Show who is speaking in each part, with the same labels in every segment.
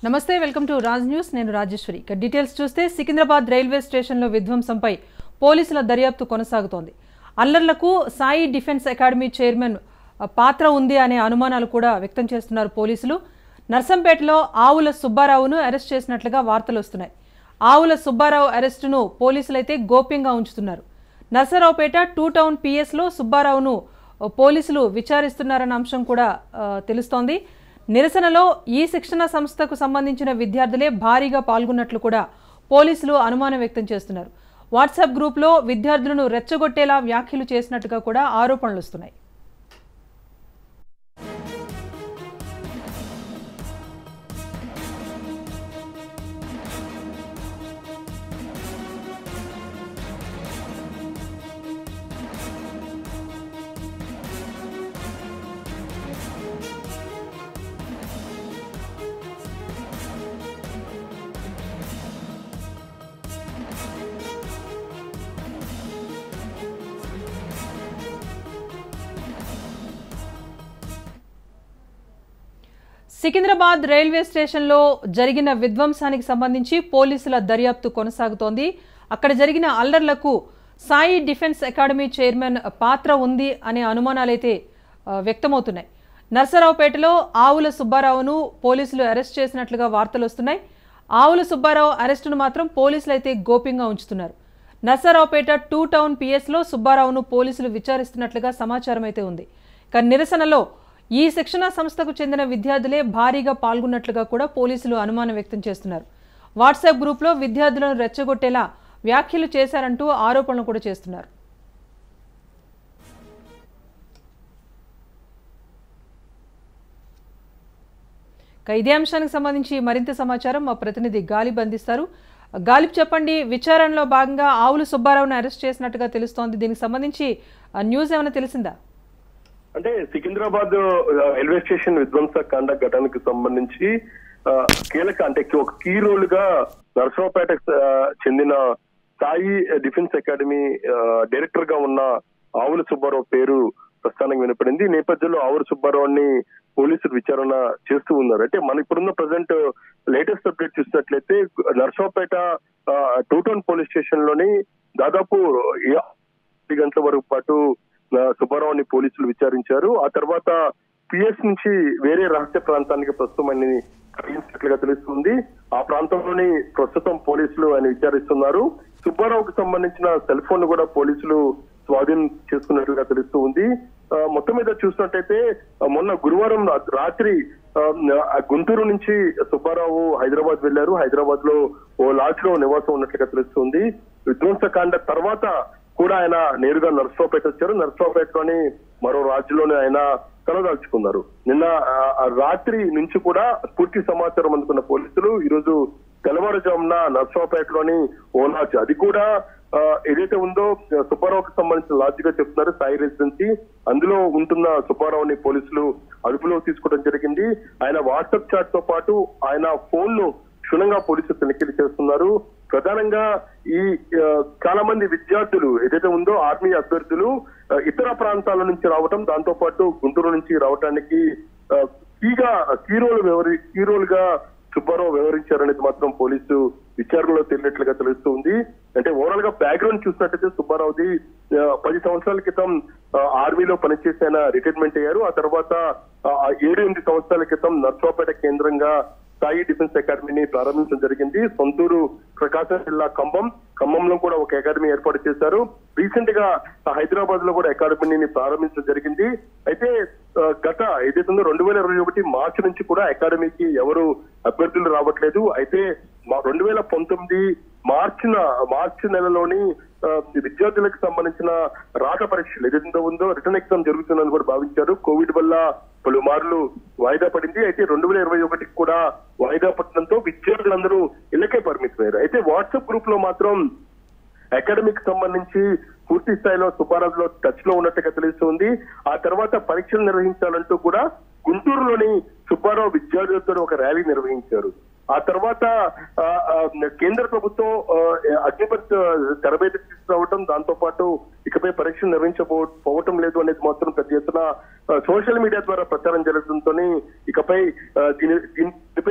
Speaker 1: నమస్తే welcome to Raj news నేను రాజేశ్వరి ఇక డీటెయిల్స్ చూస్తే సికింద్రాబాద్ రైల్వే స్టేషన్లో విధ్వంసంపై పోలీసుల దర్యాప్తు కొనసాగుతోంది అల్లర్లకు సాయి డిఫెన్స్ అకాడమీ చైర్మన్ ఆ, పాత్ర ఉంది అనే అనుమానాలు కూడా వ్యక్తం చేస్తున్నారు పోలీసులు నర్సంపేటలో ఆవుల సుబ్బారావును అరెస్ట్ చేసినట్లుగా వార్తలు వస్తున్నాయి ఆవుల సుబ్బారావు అరెస్టును పోలీసులైతే గోప్యంగా ఉంచుతున్నారు నర్సరావుపేట టూ టౌన్ పిఎస్లో సుబ్బారావును ఆ, పోలీసులు విచారిస్తున్నారన్న అంశం కూడా ఆ, తెలుస్తోంది నిరసనలో ఈ శిక్షణ సంస్థకు సంబంధించిన విద్యార్థులే భారీగా పాల్గొన్నట్లు కూడా పోలీసులు అనుమానం వ్యక్తం చేస్తున్నారు వాట్సాప్ గ్రూప్లో విద్యార్థులను రెచ్చగొట్టేలా వ్యాఖ్యలు చేసినట్టుగా కూడా ఆరోపణలు వస్తున్నాయి సికింద్రాబాద్ రైల్వే స్టేషన్లో జరిగిన విధ్వంసానికి సంబంధించి పోలీసుల దర్యాప్తు కొనసాగుతోంది అక్కడ జరిగిన అల్లర్లకు సాయి డిఫెన్స్ అకాడమీ చైర్మన్ పాత్ర ఉంది అనే అనుమానాలైతే ఆ, వ్యక్తమవుతున్నాయి నర్సరావుపేటలో ఆవుల సుబ్బారావును పోలీసులు అరెస్ట్ చేసినట్లుగా వార్తలు వస్తున్నాయి ఆవుల సుబ్బారావు అరెస్టును మాత్రం పోలీసులు అయితే గోప్యంగా ఉంచుతున్నారు నర్సరావుపేట టూ టౌన్ పిఎస్లో సుబ్బారావును పోలీసులు విచారిస్తున్నట్లుగా సమాచారం అయితే ఉంది ఇక నిరసనలో ఈ శిక్షణా సంస్థకు చెందిన విద్యార్థులే భారీగా పాల్గొన్నట్లుగా కూడా పోలీసులు అనుమానం వ్యక్తం చేస్తున్నారు వాట్సాప్ గ్రూప్లో విద్యార్థులను రెచ్చగొట్టేలా వ్యాఖ్యలు చేశారంటూ ఆరోపణలు కూడా చేస్తున్నారు ఇక ఇదే అంశానికి సంబంధించి మరింత సమాచారం మా ప్రతినిధి గాలిబ్ అందిస్తారు గాలిబ్ చెప్పండి విచారణలో భాగంగా ఆవులు సుబ్బారావును అరెస్ట్ చేసినట్టుగా తెలుస్తోంది దీనికి సంబంధించి ఆ, న్యూస్ ఏమైనా తెలిసిందా
Speaker 2: అంటే సికింద్రాబాద్ ఆ, రైల్వే స్టేషన్ విధ్వంస కాండ ఘటనకు సంబంధించి ఆ, కీలక అంటే ఒక కీ రోల్ గా నర్సరావుపేటకు ఆ, చెందిన సాయి డిఫెన్స్ అకాడమీ ఆ, డైరెక్టర్ గా ఉన్న ఆవుల సుబ్బారావు పేరు ప్రస్థానం వినపడింది ఈ నేపథ్యంలో ఆవుల సుబ్బారావుని పోలీసులు విచారణ చేస్తూ ఉన్నారు అంటే మన ఇప్పుడున్న ప్రజెంట్ లేటెస్ట్ అప్డేట్ చూసినట్లయితే నర్సరావుపేట ఆ, టూ టౌన్ పోలీస్ స్టేషన్ లోని దాదాపు ఏ- పది గంటల వరకు పాటు ఆ, సుబ్బారావుని పోలీసులు విచారించారు ఆ తర్వాత పిఎస్ నుంచి వేరే రహస్య ప్రాంతానికి ప్రస్తుతం ఆయన తరలించినట్లుగా తెలుస్తుంది ఆ ప్రాంతంలోని ప్రస్తుతం పోలీసులు ఆయన విచారిస్తున్నారు సుబ్బారావుకు సంబంధించిన సెల్ ఫోన్ కూడా పోలీసులు స్వాధీనం చేసుకున్నట్లుగా తెలుస్తూ ఉంది ఆ, మొత్తం మీద చూసినట్టయితే ఆ, మొన్న గురువారం రా- రాత్రి ఆ, ఆ గుంటూరు నుంచి సుబ్బారావు హైదరాబాద్ వెళ్లారు హైదరాబాద్ లో ఓ లాడ్జ్ లో నివాసం ఉన్నట్లుగా తెలుస్తుంది విధ్వంసకాండ తర్వాత కూడా ఆయన నేరుగా నర్సరావుపేట వచ్చారు నర్సరావుపేటలోని మరో రాజ్యంలోనే ఆయన కలదాల్చుకున్నారు నిన్న ఆ, ఆ రాత్రి నుంచి కూడా పూర్తి సమాచారం అందుకున్న పోలీసులు ఈరోజు తెల్లవారుజామున నర్సరావుపేటలోని ఓ లాడ్జ్ అది కూడా ఆ, ఏదైతే ఉందో సుబ్బారావుకి సంబంధించిన లాడ్జ్ గా చెప్తున్నారు సాయి రెసిడెన్సీ అందులో ఉంటున్న సుబ్బారావుని పోలీసులు అదుపులో తీసుకోవడం జరిగింది ఆయన వాట్సాప్ చాట్ తో పాటు ఆయన ఫోన్ ను క్షుణ్ణంగా పోలీసులు తనిఖీలు చేస్తున్నారు ప్రధానంగా ఈ ఆ, చాలా మంది విద్యార్థులు ఏదైతే ఉందో ఆర్మీ అభ్యర్థులు ఆ, ఇతర ప్రాంతాల నుంచి రావటం దాంతో పాటు గుంటూరు నుంచి రావటానికి ఆ, కీగా కీరోలు వ్యవహరి కీరోల్ గా సుబ్బారావు వ్యవహరించారనేది మాత్రం పోలీసు విచారణలో తేలినట్లుగా తెలుస్తుంది అంటే ఓవరాల్ గా బ్యాక్గ్రౌండ్ చూసినట్టయితే సుబ్బారావుది ఆ, పది సంవత్సరాల క్రితం ఆ, ఆర్మీలో పనిచేసి ఆయన రిటైర్మెంట్ అయ్యారు ఆ తర్వాత ఆ, ఏడు ఎనిమిది సంవత్సరాల క్రితం నర్సరావుపేట కేంద్రంగా సాయి డిఫెన్స్ అకాడమీని ప్రారంభించడం జరిగింది సొంతూరు ప్రకాశం జిల్లా ఖమ్మం ఖమ్మంలో కూడా ఒక అకాడమీ ఏర్పాటు చేశారు రీసెంట్ గా హైదరాబాద్ లో కూడా అకాడమీని ప్రారంభించడం జరిగింది అయితే ఆ, గత ఏదైతే ఉందో రెండు వేల ఇరవై ఒకటి మార్చి నుంచి కూడా అకాడమీకి ఎవరు అభ్యర్థులు రావట్లేదు అయితే రెండు వేల పంతొమ్మిది మార్చి మార్చి నెలలోని ఆ, విద్యార్థులకు సంబంధించిన రాత పరీక్షలు ఏదైతే ఉందో రిటర్న్ ఎగ్జామ్ జరుగుతుందని కూడా భావించారు కోవిడ్ వల్ల పలుమార్లు వాయిదా పడింది అయితే రెండు వేల ఇరవై ఒకటికి కూడా వాయిదా పడడంతో విద్యార్థులందరూ ఇళ్ళకే పరిమితమయ్యారు అయితే వాట్సాప్ గ్రూప్ లో మాత్రం అకాడమిక్ సంబంధించి పూర్తి స్థాయిలో సుబ్బారావు లో టచ్ లో ఉన్నట్టుగా తెలుస్తుంది ఆ తర్వాత పరీక్షలు నిర్వహించాలంటూ కూడా గుంటూరులోని సుబ్బారావు విద్యార్థులతో ఒక ర్యాలీ నిర్వహించారు ఆ తర్వాత ఆ, ఆ, కేంద్ర ప్రభుత్వం ఆ, అగ్నిపత్ తెరపైకి తీసుకురావటం దాంతో పాటు ఇకపై పరీక్షలు నిర్వహించకపోవటం లేదు అనేది మాత్రం పెద్ద ఎత్తున ఆ, సోషల్ మీడియా ద్వారా ప్రచారం జరగడంతో ఇకపై ఆ, దీని దీనిపై పెద్ద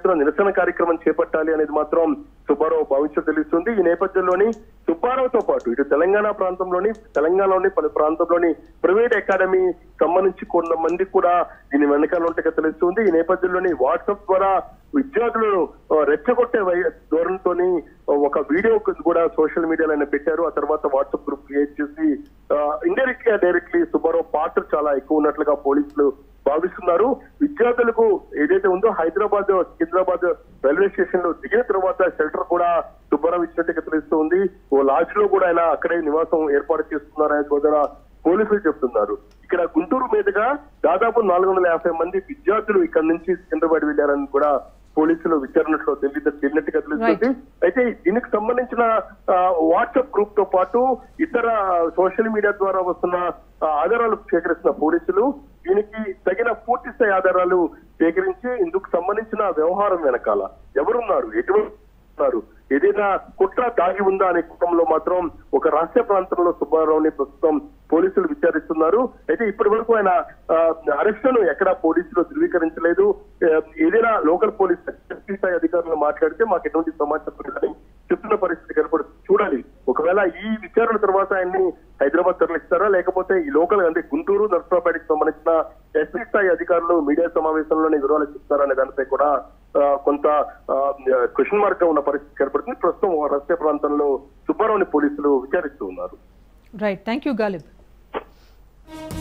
Speaker 2: ఎత్తున నిరసన కార్యక్రమం చేపట్టాలి అనేది మాత్రం సుబ్బారావు భావించడం తెలుస్తుంది ఈ నేపథ్యంలోని సుబ్బారావుతో పాటు ఇటు తెలంగాణ ప్రాంతంలోని తెలంగాణలోని పలు ప్రాంతంలోని ప్రైవేట్ అకాడమీ సంబంధించి కొంతమంది కూడా దీని వెనకాల ఉంటే తెలుస్తుంది ఈ నేపథ్యంలోని వాట్సాప్ ద్వారా విద్యార్థులను ఆ, రెచ్చగొట్టే వై- ధోరణితోని ఒక వీడియో కూడా సోషల్ మీడియాలో ఆయన పెట్టారు ఆ తర్వాత వాట్సాప్ గ్రూప్ క్రియేట్ చేసి ఇండైరెక్ట్ గా డైరెక్ట్లీ సుబ్బారావు పాత్ర చాలా ఎక్కువ ఉన్నట్లుగా పోలీసులు భావిస్తున్నారు విద్యార్థులకు ఏదైతే ఉందో హైదరాబాద్ సికింద్రాబాద్ రైల్వే స్టేషన్ లో దిగిన తర్వాత షెల్టర్ కూడా సుబ్బారావు ఇచ్చినట్టుగా తెలుస్తుంది ఓ లాడ్జ్ లో కూడా ఆయన అక్కడే నివాసం ఏర్పాటు చేస్తున్నారనే సోదర పోలీసులు చెప్తున్నారు ఇక్కడ గుంటూరు మీదుగా దాదాపు నాలుగు వందల యాభై మంది విద్యార్థులు ఇక్కడ నుంచి సికింద్రాబాద్ వెళ్లారని కూడా పోలీసులు విచారణలో తెలియ తెలియనట్టుగా తెలుస్తుంది అయితే దీనికి సంబంధించిన ఆ, వాట్సాప్ గ్రూప్ తో పాటు ఇతర సోషల్ మీడియా ద్వారా వస్తున్న ఆ, ఆధారాలు సేకరిస్తున్న పోలీసులు దీనికి తగిన పూర్తి స్థాయి ఆధారాలు సేకరించి ఇందుకు సంబంధించిన వ్యవహారం వెనకాల ఎవరున్నారు ఎటువంటి ఉన్నారు ఏదైనా కుట్ర దాగి ఉందా అనే కుటుంబంలో మాత్రం ఒక రహస్య ప్రాంతంలో సుబ్బారావుని ప్రస్తుతం పోలీసులు విచారిస్తున్నారు అయితే ఇప్పటి వరకు ఆయన అరెస్టును ఎక్కడా పోలీసులు ధృవీకరించలేదు ఆ, ఏదైనా లోకల్ పోలీస్ ఎస్పీ స్థాయి అధికారులు మాట్లాడితే మాకు ఎటువంటి సమాచారం లేదని చెప్తున్న పరిస్థితి కనపడుతుంది చూడాలి ఒకవేళ ఈ విచారణ తర్వాత ఆయన్ని హైదరాబాద్ తరలిస్తారా లేకపోతే ఈ లోకల్ అంటే గుంటూరు నర్సరావుపేటకి సంబంధించిన ఎస్పీ స్థాయి అధికారులు మీడియా సమావేశంలోనే వివరాలు చెప్తారా అనే దానిపై కూడా ఆ, కొంత క్వశ్చన్ మార్క్ గా ఉన్న పరిస్థితి కనపడుతుంది ప్రస్తుతం రహస్య ప్రాంతంలో సుబ్బారావుని పోలీసులు విచారిస్తూ ఉన్నారు
Speaker 1: రైట్ థ్యాంక్ యూ గాలిబ్